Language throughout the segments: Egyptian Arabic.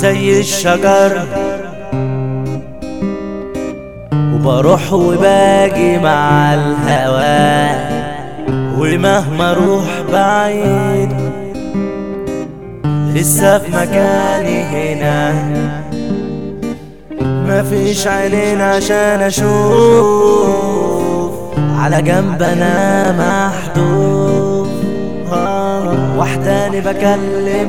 زي الشجر وبروح وباجي مع الهواء ومهما اروح بعيد لسه في مكاني هنا مفيش عينين عشان اشوف على جنب انا محدود آه، وحداني بكلم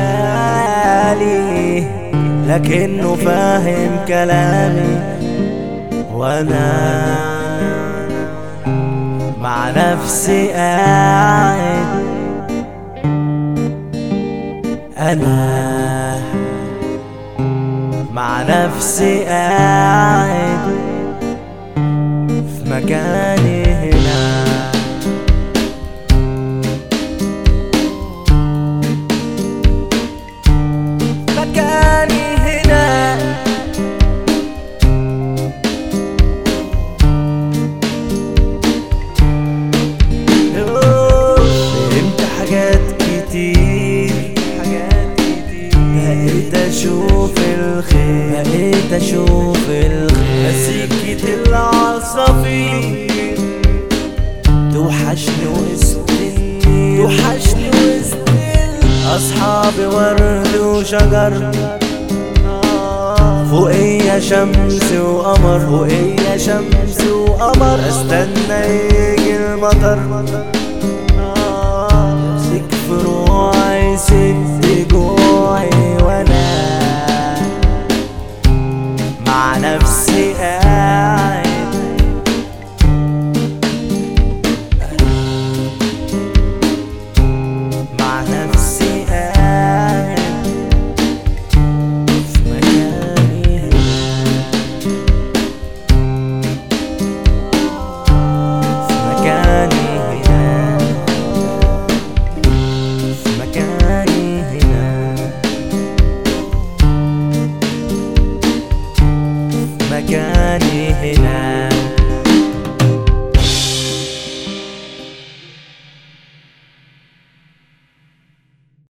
خيالي لكنه فاهم كلامي وانا مع نفسي قاعد انا مع نفسي قاعد في مكاني هنا مكاني هنا فهمت حاجات كتير حاجات كتير بقيت اشوف الخير بقيت اشوف الخير سكة العصافير توحشني وسط النيل توحشني وسط النيل اصحابي ورد وشجر فوقيا شمس وقمر فوقيا شمس وقمر استنى يجي المطر